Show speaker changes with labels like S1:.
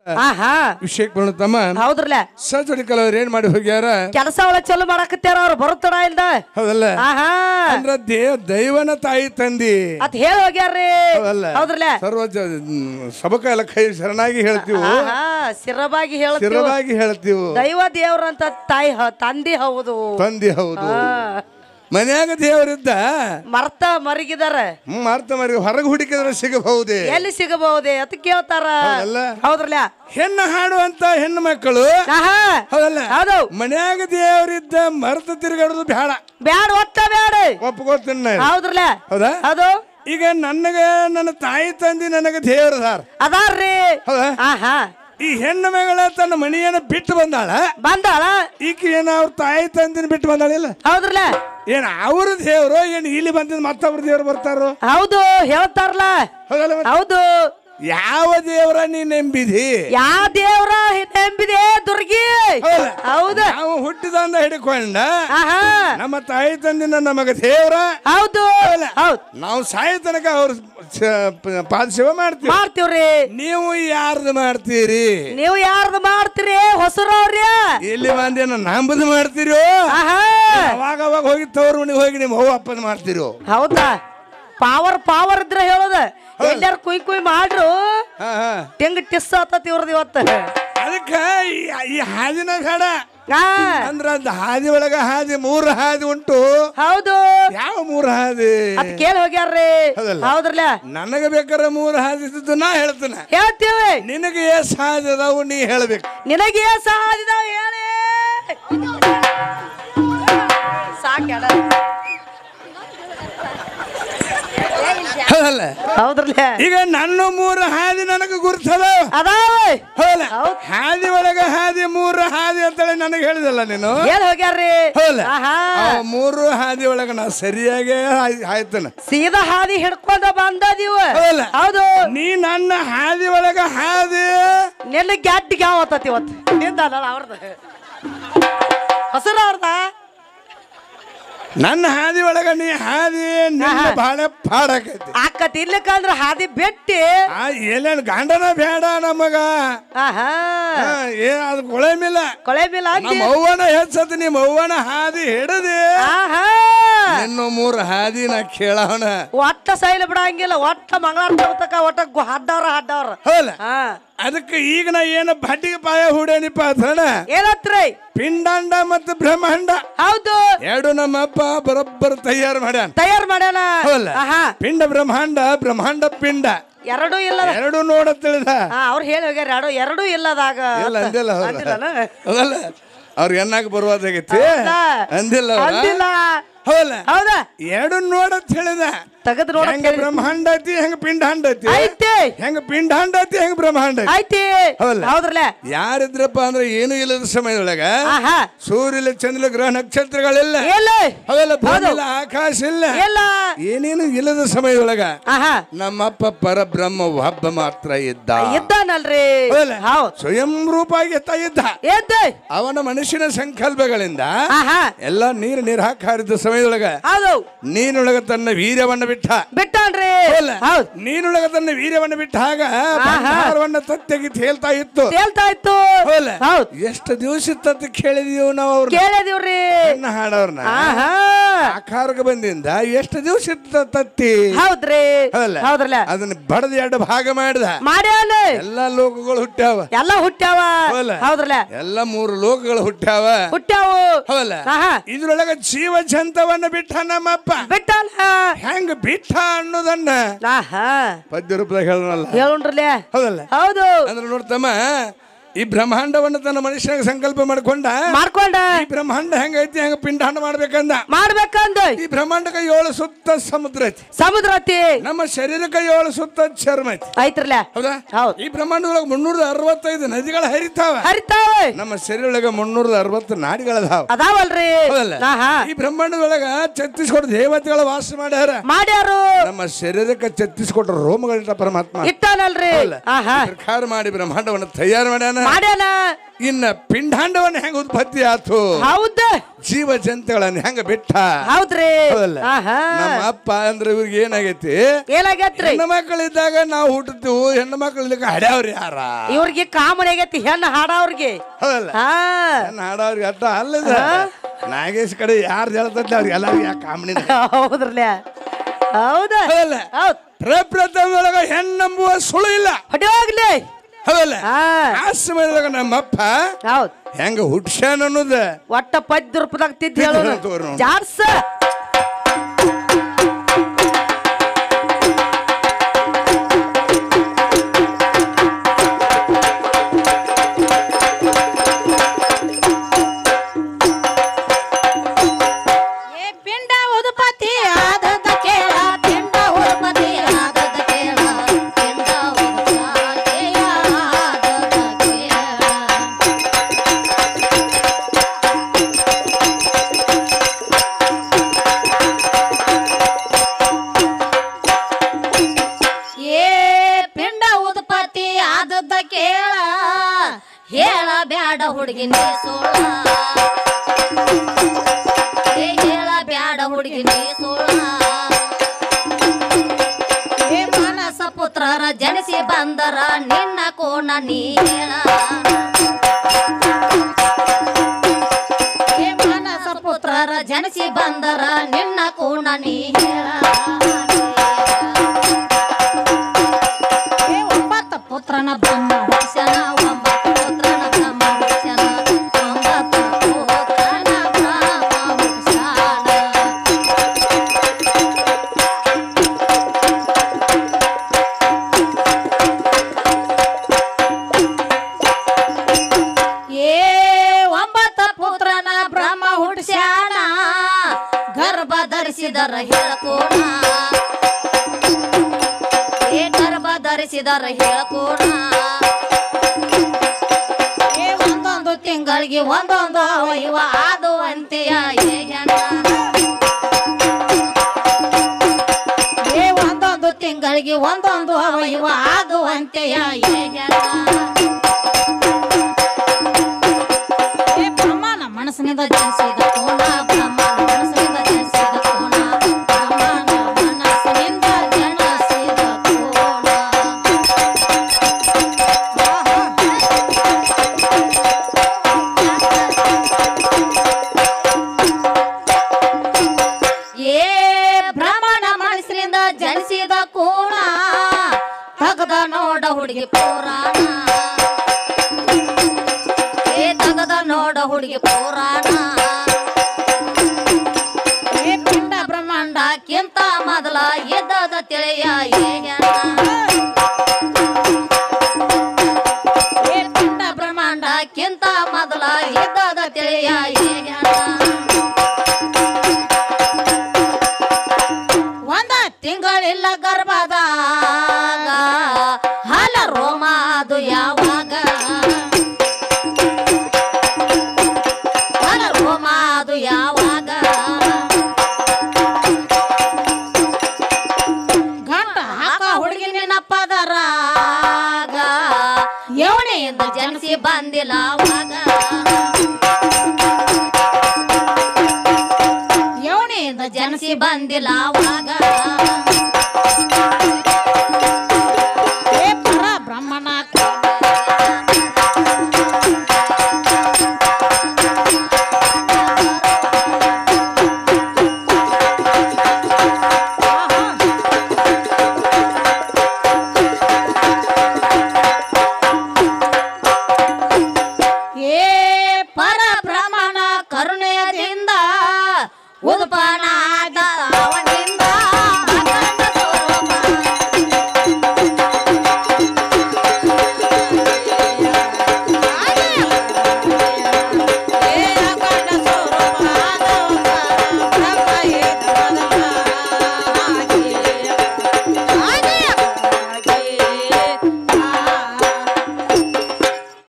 S1: ಆಹಾ
S2: ವಿಷಯಕ್ಕೆ ಬಂದತಮ್ಮ
S1: ಹೌದ್ರಲ್ಲ
S2: ಸಜೋಡಿ ಕಲವ್ರು ಏನ್ ಮಾಡಿ ಹೋಗ್ಯಾರ
S1: ಕೆಲಸ ಒಳಗ್ ಚಲೋ ಮಾಡಾಕತ್ಯಾರ ಅವ್ರು ಬರುತ್ತಡ ಇಲ್ದ
S2: ಹೌದಲ್ಲ
S1: ಆಹಾ
S2: ಅಂದ್ರ ದೇವ ದೈವನ ತಾಯಿ ತಂದಿ
S1: ಅತ್ ಹೇಳಿ ಹೋಗ್ಯಾರ್ರಿ
S2: ಹೌದಲ್ಲ
S1: ಹೌದ್ರಲ್ಲ
S2: ಸರ್ವ ಜ- ಹ್ಮ್, ಸಬಕ ಎಲ್ಲ ಕೈ ಶರಣಾಗಿ ಹೇಳ್ತೀವಿ
S1: ಆಹಾ ಸಿರಬಾಗಿ ಹೇಳ್ತೀವಿ
S2: ಸ್ಥಿರವಾಗಿ ಹೇಳ್ತೀವಿ
S1: ದೈವ ದೇವ್ರಂತ ತಾಯಿ ಹ- ತಂದಿ ಹೌದು
S2: ತಂದಿ ಹೌದು
S1: ಆ,
S2: ಮನ್ಯಾಗ ದೇವರಿದ್ದ
S1: ಮರ್ತ ಮರಿಗಿದಾರ
S2: ಹ್ಮ್ ಮಾರ್ತ ಮರಿ ಹೊರಗೆ ಹುಡುಕಿದ್ರೆ ಸಿಗಬಹುದೇ
S1: ಎಲ್ಲಿ ಸಿಗಬಹುದೇ ಅಂತ ಕೇಳ್ತಾರ
S2: ಹೌದಲ್ಲ?
S1: ಹೌದ್ರಲ್ಲ
S2: ಹೆಣ್ಣು ಹಾಡುವಂತ ಹೆಣ್ಣು ಮಕ್ಕಳು
S1: ಆಹಾ
S2: ಹೌದಲ್ಲ
S1: ಹೌದು
S2: ಮನ್ಯಾಗ ದೇವರಿದ್ದ ಮರ್ತ ತಿರುಗಾಡೋದು ಬೇಡ
S1: ಬ್ಯಾಡ ಒಟ್ಟ ಬ್ಯಾಡ
S2: ಒಪ್ಕೋತೀನಿ ನಾನು.
S1: ಹೌದ್ರಲ್ಲ
S2: ಹೌದಾ
S1: ಹೌದು
S2: ಈಗ ನನಗ ನನ್ನ ತಾಯಿ ತಂದಿ ನನಗೆ ದೇವರದಾರ
S1: ಅದಾರ್ರಿ
S2: ಹೌದಾ
S1: ಆಹಾ
S2: ಈ ಹೆಣ್ಣು ಮಗಳ ತನ್ನ ಮನೆಯನ್ನ ಬಿಟ್ಟು ಬಂದಾಳ
S1: ಬಂದಾಳ
S2: ಈಕೆ ಏನ ಅವ್ರ ತಾಯಿ ತಂದಿನ ಬಿಟ್ಟು ಬಂದಾಳಿಲ್ಲ
S1: ಹೌದ್ರಲ್ಲ
S2: ಏನ್ ಅವ್ರ ದೇವ್ರು ಏನ್ ಇಲ್ಲಿ ಬಂದಿದ್ ಮತ್ತೊಬ್ರ ದೇವ್ರು ಬರ್ತಾರೋ
S1: ಹೌದು ಹೇಳ್ತಾರಲ್ಲ
S2: ಹೌದಲ್ಲ ಮತ್ತೆ?
S1: ಹೌದು
S2: ಯಾವ ದೇವರ ನೀ ನಂಬಿದಿ
S1: ಯಾ ದೇವ್ರ ನಂಬಿದೆ ದುರ್ಗಿ
S2: ಹೌದಲ್ಲ?
S1: ಹೌದು
S2: ನಾವು ಹುಟ್ಟಿದಂದ ಹಿಡ್ಕೊಂಡ
S1: ಆಹಾ
S2: ನಮ್ಮ ತಾಯಿ ತಂದಿನ ನಮಗ ದೇವ್ರ
S1: ಹೌದು ಹೌದ್
S2: ನಾವು ಸಾಯ ತನಕ ಅವ್ರ ಪಾದ ಸೇವೆ ಮಾಡ್ತೀವಿ
S1: ಮಾಡ್ತೀವ್ರಿ
S2: ನೀವು ಯಾರ್ದು ಮಾಡ್ತೀರಿ
S1: ನೀವು ಯಾರ್ದು ಮಾಡ್ತೀರಿ ಹೊಸರವ್ರಿ
S2: ಇಲ್ಲಿ ಬಂದೇನ ನಂಬುದು ಮಾಡ್ತೀರೋ
S1: ಆಹಾ
S2: ಅವಾಗ ಅವಾಗ ಹೋಗಿ ತವ್ರ ಮನೆಗೆ ಹೋಗಿ ನಿಮ್ಮ ಅವ್ವ ಅಪ್ಪನ ಮಾಡ್ತಿರೋ
S1: ಹೌದಾ ಪಾವರ್ ಪಾವರ್ ಇದ್ರೆ ಹೇಳೋದ ಎಲ್ಲಾರು ಕುಯ್ ಕುಯ್ ಮಾಡ್ರು
S2: ಹಾ ಹಾ
S1: ತೆಂಗ್ ಟಿಸ್ ಆತತ್ ಇವ್ರದ್ ಇವತ್ತು
S2: ಅದಕ್ಕ ಈ- ಈ ಹಾದಿನ ಬೇಡ
S1: ಆ,
S2: ಅಂದ್ರ ಅದ್ ಹಾದಿ ಒಳಗ ಹಾದಿ ಮೂರು ಹಾದಿ ಉಂಟು
S1: ಹೌದು
S2: ಯಾವ ಮೂರು ಹಾದಿ
S1: ಅದ್ ಕೇಳಿ ಹೋಗ್ಯಾರ್ರಿ
S2: ಹೌದಲ್ಲ?
S1: ಹೌದ್ರಲ್ಲ
S2: ನನಗ ಬೇಕಾರೆ ಮೂರು ಹಾದಿ ಇದ್ದದ್ದು ನಾ ಹೇಳ್ತೇನೆ
S1: ಹೇಳ್ತೀವಿ
S2: ನಿನಗೆ ಎಸ್ ಹಾದಿ ಅದಾವು ನೀ ಹೇಳ್ಬೇಕು
S1: ನಿನಗೆ ಸಾಧಿದಾವ್ ಹೇಳಿ ಸಾಕ್ಯಾಡ
S2: ಹೌದಲ್ಲ
S1: ಹೌದ್ರಲ್ಲ
S2: ಈಗ ನನ್ನ ಮೂರು ಹಾದಿ ನನಗೆ ಗುರ್ತದ
S1: ಅದಾವ
S2: ಹೌದಲ್ಲ
S1: ಹೌದ್.
S2: ಹಾದಿ ಒಳಗ ಹಾದಿ ಮೂರು ಹಾದಿ ಅಂತೇಳಿ ನನಗೆ ಹೇಳಿದಲ್ಲ ನೀನು
S1: ಹೇಳಿ ಹೋಗ್ಯಾರ್ರಿ
S2: ಹೌದಲ್ಲ
S1: ಆಹಾ
S2: ಆ ಮೂರು ಹಾದಿ ಒಳಗ ನಾ ಸರಿಯಾಗಿ ಆಯ್ತನ
S1: ಸೀದಾ ಹಾದಿ ಹಿಡ್ಕೊಂಡ ಬಂದದೀವ
S2: ಹೌದಲ್ಲ?
S1: ಹೌದು
S2: ನೀ ನನ್ನ ಹಾದಿ ಒಳಗ ಹಾದಿ
S1: ನಿನ್ನ ಗ್ಯಾಟ್ಟಿಗೆ ಯಾವ ಆತತಿ ಇವತ್ತು ನಿಂದ ಅಲ್ಲ ಅವ್ರದ್ದು ಹಸರ ಅವ್ರದ
S2: ನನ್ನ ಹಾದಿ ಒಳಗ ನೀ ಹಾದಿ ನಿನ್ನ
S1: ಆಹಾ.
S2: ಬಹಳ ಪಾಡಾಕೈತಿ
S1: ಆಕತಿ ಇರ್ಲಿಕ್ಕಂದ್ರ ಹಾದಿ ಬೆಟ್ಟಿ
S2: ಆ ಎಲ್ಲೇನ್ ಗಂಡನ ಬೇಡ ನಮಗ
S1: ಆಹಾ
S2: ಹಾ, ಏ ಅದು ಕೊಳೆಮಿಲ್ಲ
S1: ಕೊಳೆ ಬಿಲ್ ಅಂದಿ
S2: ನಮ್ಮ ಅವ್ವನ ಹೆಚ್ಚತ್ ನಿಮ್ಮ ಅವ್ವನ ಹಾದಿ ಹಿಡದಿ
S1: ಆಹಾ
S2: ಇನ್ನು ಮೂರು ಹಾದಿ ನಾ ಕೇಳವನ
S1: ಒಟ್ಟ ಸೈಲ್ ಬಿಡಂಗಿಲ್ಲ ಒಟ್ಟ ಮಂಗಳಾರ ತಗೋತಕ ಒಟ್ಟ ಗು- ಹಡ್ಡವ್ರ ಹಡ್ಡವ್ರ
S2: ಹೌದಲ್ಲ
S1: ಹಾ
S2: ಅದಕ್ಕೆ ಈಗ ನಾ ಏನು ಬಡ್ಡಿಗೆ ಪಾಯ ಹೂಡೇನಿಪ್ಪ ಅದ್ರಣ
S1: ಏನತ್ರಿ
S2: ಪಿಂಡಾಂಡ ಮತ್ತು ಬ್ರಹ್ಮಾಂಡ
S1: ಹೌದು
S2: ಎರಡು ನಮ್ಮ ಅಪ್ಪ ಬರೋಬ್ಬರ ತಯಾರು ಮಾಡ್ಯಾನ
S1: ತಯಾರ್ ಮಾಡ್ಯಾನ
S2: ಹೌದಲ್ಲ
S1: ಆಹಾ
S2: ಪಿಂಡ ಬ್ರಹ್ಮಾಂಡ ಬ್ರಹ್ಮಾಂಡ ಪಿಂಡ
S1: ಎರಡೂ ಇಲ್ಲದ
S2: ಎರಡು ನೋಡ ತಿಳಿದ
S1: ಹಾ ಅವ್ರು ಹೇಳಿ ಹೋಗ್ಯಾರ ಎರಡು ಎರಡೂ ಇಲ್ಲದಾಗ
S2: ಇಲ್ಲ ಅಂದಿಲ್ಲ ಹೌದಲ್ಲ
S1: ಅಂದಿಲ್ಲನ?
S2: ಹೌದಲ್ಲ ಅವ್ರಿಗೆ ಎನ್ನಾಗ ಬರುವುದಾಗೈತಿ
S1: ಹೌದಾ?
S2: ಅಂದಿಲ್ಲ ಅವ್ರ?
S1: ಅಂದಿಲ್ಲ
S2: ಹೌದಲ್ಲ
S1: ಹೌದಾ
S2: ಎರಡು ನೋಡ ತಿಳಿದ
S1: ತೆಗೆದು ನೋಡ
S2: ಹೆಂಗ ಬ್ರಹ್ಮಾಂಡ ಐತಿ ಹೆಂಗ ಪಿಂಡಾಂಡ ಐತಿ
S1: ಐತಿ
S2: ಹೆಂಗ ಪಿಂಡಾಂಡ ಐತಿ ಹೆಂಗ ಬ್ರಹ್ಮಾಂಡ ಐತಿ
S1: ಐತಿ
S2: ಹೌದಲ್ಲ?
S1: ಹೌದ್ರಲ್ಲ
S2: ಯಾರಿದ್ರಪ್ಪ ಅಂದ್ರೆ ಏನು ಇಲ್ಲದ ಸಮಯದೊಳಗ
S1: ಆಹಾ
S2: ಸೂರ್ಯ ಚಂದ್ರ ಗ್ರಹ ನಕ್ಷತ್ರಗಳಿಲ್ಲ
S1: ಇಲ್ಲ
S2: ಹೌದಲ್ಲ ಭೂಮಿ ಇಲ್ಲ ಆಕಾಶ ಇಲ್ಲ
S1: ಇಲ್ಲ
S2: ಏನೇನು ಇಲ್ಲದ ಸಮಯದೊಳಗ
S1: ಆಹಾ
S2: ನಮ್ಮಪ್ಪ ಪರಬ್ರಹ್ಮ ಒಬ್ಬ ಮಾತ್ರ ಇದ್ದ
S1: ಇದ್ದಾನಲ್ರಿ
S2: ಹೌದಲ್ಲ?
S1: ಹೌದ್
S2: ಸ್ವಯಂ ರೂಪಾಗಿ ಎತ್ತ ಇದ್ದ
S1: ಎದ್ದೆ
S2: ಅವನ ಮನುಷ್ಯನ ಸಂಕಲ್ಪಗಳಿಂದ
S1: ಆಹಾ
S2: ಎಲ್ಲ ನೀರು ನೀರು ಹಾಕಿ ಹಾರಿದ ಸಮಯದೊಳಗ
S1: ಹೌದು
S2: ನೀನೊಳಗ ತನ್ನ ವೀರ್ಯವನ್ನ ಬಿಟ್ಟ
S1: ಬಿಟ್ಟಾನ್ರಿ
S2: ಹೌದಲ್ಲ?
S1: ಹೌದ್
S2: ನೀನೊಳಗ ತನ್ನ ವೀರ್ಯವನ್ನ ಬಿಟ್ಟಾಗ ಬಂಗಾರವನ್ನ ತತ್ತೆಗೆ ತೇಲ್ತಾ ಇತ್ತು
S1: ತೇಲ್ತಾ ಇತ್ತು
S2: ಹೌದಲ್ಲ?
S1: ಹೌದ್
S2: ಎಷ್ಟು ದಿವಸ ಇತ್ತಂತ ಕೇಳಿದೀವಿ ನಾವು ಅವ್ರ
S1: ಕೇಳಿದೀವ್ರಿ
S2: ಹಾಡೋರ್ನ
S1: ಆಹಾ
S2: ಆಕಾರಕ್ಕೆ ಬಂದಿಂದ ಎಷ್ಟು ದಿವಸ ಇತ್ತ ತತ್ತಿ
S1: ಹೌದ್ರಿ
S2: ಹೌದಲ್ಲ?
S1: ಹೌದ್ರಲ್ಲ
S2: ಅದನ್ನ ಬಡದ ಎರಡು ಭಾಗ ಮಾಡಿದ
S1: ಮಾಡ್ಯಾನ
S2: ಎಲ್ಲಾ ಲೋಕಗಳು ಹುಟ್ಟ್ಯಾವ
S1: ಎಲ್ಲ ಹುಟ್ಟ್ಯಾವ
S2: ಹೌದಲ್ಲ?
S1: ಹೌದ್ರಲ್ಲ
S2: ಎಲ್ಲ ಮೂರು ಲೋಕಗಳು ಹುಟ್ಟ್ಯಾವ
S1: ಹುಟ್ಟ್ಯಾವು
S2: ಹೌದಲ್ಲ
S1: ಆಹಾ
S2: ಇದ್ರೊಳಗ ಜೀವ ಜಂತವನ್ನ ಬಿಟ್ಟ ನಮ್ಮಪ್ಪ
S1: ಬಿಟ್ಟಲ್ಲ
S2: ಹೆಂಗ ಬಿಟ್ಟ ಅನ್ನೋದನ್ನ
S1: ಆಹಾ
S2: ಪದ್ಯ ರೂಪದಾಗ ಹೇಳೋಣಲ್ಲ
S1: ಹೇಳುಣ್ರಲ್ಲ
S2: ಹೌದಲ್ಲ
S1: ಹೌದು
S2: ಅಂದ್ರೆ ನೋಡ್ತಮ್ಮ ಈ ಬ್ರಹ್ಮಾಂಡವನ್ನು ತನ್ನ ಮನುಷ್ಯನಿಗೆ ಸಂಕಲ್ಪ ಮಾಡ್ಕೊಂಡ
S1: ಮಾಡ್ಕೊಂಡ
S2: ಈ ಬ್ರಹ್ಮಾಂಡ ಹೆಂಗೈತಿ ಹೆಂಗ ಪಿಂಡಾಂಡ ಮಾಡ್ಬೇಕಂದ
S1: ಮಾಡ್ಬೇಕಂದ
S2: ಈ ಬ್ರಹ್ಮಾಂಡಕ್ಕೆ ಏಳು ಸುತ್ತ ಸಮುದ್ರ ಐತಿ
S1: ಸಮುದ್ರ ಐತಿ
S2: ನಮ್ಮ ಶರೀರಕ್ಕೆ ಏಳು ಸುತ್ತ ಚರ್ಮ ಐತಿ
S1: ಐತ್ರಲ್ಲ
S2: ಹೌದಾ
S1: ಹೌದ್
S2: ಈ ಬ್ರಹ್ಮಾಂಡದೊಳಗೆ ಮುನ್ನೂರ ಅರವತ್ತೈದು ನದಿಗಳು ಹರಿತಾವ
S1: ಹರಿತಾವ
S2: ನಮ್ಮ ಶರೀರೊಳಗೆ ಮುನ್ನೂರ ಅರವತ್ತು ನಾಡಿಗಳದಾವ
S1: ಅದಾವಲ್ರಿ
S2: ಹೌದಲ್ಲ
S1: ಆಹಾ
S2: ಈ ಬ್ರಹ್ಮಾಂಡದೊಳಗ ಛತ್ತೀಸ್ಗಢ ದೇವತೆಗಳ ವಾಸ ಮಾಡ್ಯಾರ
S1: ಮಾಡ್ಯಾರು
S2: ನಮ್ಮ ಶರೀರಕ್ಕೆ ಛತ್ತೀಸ್ಗಢ ರೋಮಗಳಿಟ್ಟ ಪರಮಾತ್ಮ
S1: ಇಟ್ಟಾನಲ್ರಿ
S2: ಹೌದಲ್ಲ?
S1: ಆಹಾ
S2: ಪ್ರಕಾರ ಮಾಡಿ ಬ್ರಹ್ಮಾಂಡವನ್ನು ತಯಾರು ಮಾಡ್ಯಾನ
S1: ಮಾಡ್ಯಾನ
S2: ಇನ್ನ ಪಿಂಡಾಂಡವನ್ನ ಹೆಂಗ ಉತ್ಪತ್ತಿ ಆತು
S1: ಹೌದ
S2: ಜೀವ ಜಂತುಗಳನ್ನ ಹೆಂಗ ಬಿಟ್ಟ
S1: ಹೌದ್ರಿ
S2: ಹೌದಲ್ಲ
S1: ಆಹಾ
S2: ನಮ್ಮ ಅಪ್ಪ ಅಂದ್ರೆ ಇವ್ರಿಗೆ ಏನಾಗೈತಿ
S1: ಏನಾಗೈತ್ರಿ
S2: ಹೆಣ್ಣು ಮಕ್ಕಳಿದ್ದಾಗ ನಾವು ಹುಟ್ಟುತ್ತೀವಿ ಹೆಣ್ಣು ಮಕ್ಕಳಿದ್ದಾಗ ಹಡ್ಯಾವ್ರಿ ಯಾರ
S1: ಇವ್ರಿಗೆ ಕಾಮಣಿ ಆಗೈತಿ ಹೆಣ್ಣು ಹಾಡವ್ರಿಗೆ
S2: ಹೌದಲ್ಲ
S1: ಹಾ
S2: ಹೆಣ್ಣು ಹಾಡವ್ರಿಗೆ ಅಟ್ಟ ಅಲ್ಲದ ನಾಗೇಶ್ ಕಡೆ ಯಾರು ಹೇಳ್ತೈತಿ ಅವ್ರಿಗೆ ಎಲ್ಲರಿಗೂ ಯಾಕೆ ಕಾಮಣಿ
S1: ಹೌದ್ರಲ್ಲ ಹೌದ
S2: ಹೌದಲ್ಲ
S1: ಹೌದ್
S2: ಪ್ರಪ್ರಥಮದೊಳಗ ಹೆಣ್ಣಂಬುವ ಸುಳು ಇಲ್ಲ
S1: ಹೊಡಿ ಹೋಗ್ಲಿ
S2: ಹೌದಲ್ಲ
S1: ಹಾ
S2: ಆ ಸಮಯದಾಗ ನಮ್ಮಪ್ಪ
S1: ಹೌದ್
S2: ಹೆಂಗ ಹುಟ್ಸ್ಯಾನ ಅನ್ನೋದ
S1: ಒಟ್ಟ ಪದ್ಯ ರೂಪದಾಗ ತಿದ್ದ
S2: ತಿದ್ದ್
S1: ಹೇಳೋಣ
S2: ಹೇಳ್ತವ್ರು ನೋಡು.
S1: ಜಾಡ್ಸ
S3: ಏ ಪಿಂಡ ಉದುಪತಿ ಆದದ ಕೇಳ ಪಿಂಡ ಉದುಪತಿ ಆದದ ಕೇಳ ಪಿಂಡ ಉದುಪತಿ ಆದದ ಕೇಳ ಏ ಪಿಂಡ ಉತ್ಪತ್ತಿ ಆದದ್ದ ಕೇಳ ಹೇಳ ಬ್ಯಾಡ ಹುಡುಗಿ ನೀ ಸೋಳ ಏ ಹೇಳ ಬ್ಯಾಡ ಹುಡುಗಿ ನೀ ಸೋಳ ಏ ಮಾನಸ ಪುತ್ರರ ಜನಿಸಿ ಬಂದರ ನಿನ್ನ ಕೋಣ ನೀ ಹೇಳ ಏ ಮಾನಸ ಪುತ್ರರ ಜನಿಸಿ ಬಂದರ ನಿನ್ನ ಕೋಣ ನೀ ಹೇಳ ಏ ಒಂಬತ್ತ ಪುತ್ರನ ಬ್ರಹ್ಮ ಹುಡ್ಸ್ಯಾನ ಒಂಬತ್ತು ಪುತ್ರನ ಬ್ರಹ್ಮ ಹುಡ್ಸ್ಯಾನ ಒಂಬತ್ತು ಪುತ್ರನ ಬ್ರಹ್ಮ ಹುಡ್ಸ್ಯಾನ ಏ ಒಂಬತ್ತ ಪುತ್ರನ ಬ್ರಹ್ಮ ಹುಡ್ಸ್ಯಾನ ಗರ್ಭ ಧರಿಸಿದರ ಹೇಳ್ಕೋಣ ಏ ಗರ್ಭ ಧರಿಸಿದರ ಹೇಳ್ಕೋಣ ಏ ಒಂದೊಂದು ತಿಂಗಳಿಗೆ ಒಂದೊಂದು ಅವಯವ ಆದು ಅಂತೆಯ ಏ ಹೆಣ್ಣ ಏ ಒಂದೊಂದು ತಿಂಗಳಿಗೆ ಒಂದೊಂದು ಅವಯವ ಆದು ಅಂತೆಯ ಏ ಹೆಣ್ಣ ಏ ಬ್ರಹ್ಮನ ಮನಸ್ಸಿನಿಂದ ಜನಿಸಿದ ಕೋಣ ಬ್ರಹ್ಮನ ಮನಸ್ಸಿನಿಂದ ಜನಿಸಿದ ಕೋಣ ಬ್ರಹ್ಮನ ಮನಸ್ಸಿನಿಂದ ಜನಿಸಿದ ಕೋಣ ಏ ಬ್ರಹ್ಮನ ಮನಸ್ಸಿನಿಂದ ಜನಿಸಿದ ಕೋಣ ತಗದ ನೋಡ ಹುಡುಗಿ ಪುರಾಣ ಏ ತಗದ ನೋಡ ಹುಡುಗಿ ಪುರಾಣ ಏ ಪಿಂಡ ಬ್ರಹ್ಮಾಂಡಕ್ಕಿಂತ ಮೊದಲ ಎದ್ದದ ತಿಳಿಯ ಏ ಹೆಣ್ಣ. ಏ ಪಿಂಡ ಬ್ರಹ್ಮಾಂಡಕ್ಕಿಂತ ಮೊದಲ ಎದ್ದದ ತಿಳಿಯ ಏ ಹೆಣ್ಣ. ಒಂದ ತಿಂಗಳಿಲ್ಲ ಗರ್ಭದಾಗ ಹಾಲ ರೋಮ ಅದು ಯಾವಾಗ ಹಾಲ ರೋಮ ಅದು ಯಾವಾಗ ಗಂಟ ಹಾಕ ಹುಡುಗಿ ನೆನಪದರಾಗ ಯೋನಿಯಿಂದ ಜನಿಸಿ ಬಂದಿಲ್ಲ ಅವಾಗ ಯೋನಿಯಿಂದ ಜನಿಸಿ ಬಂದಿಲ್ಲ ಅವಾಗ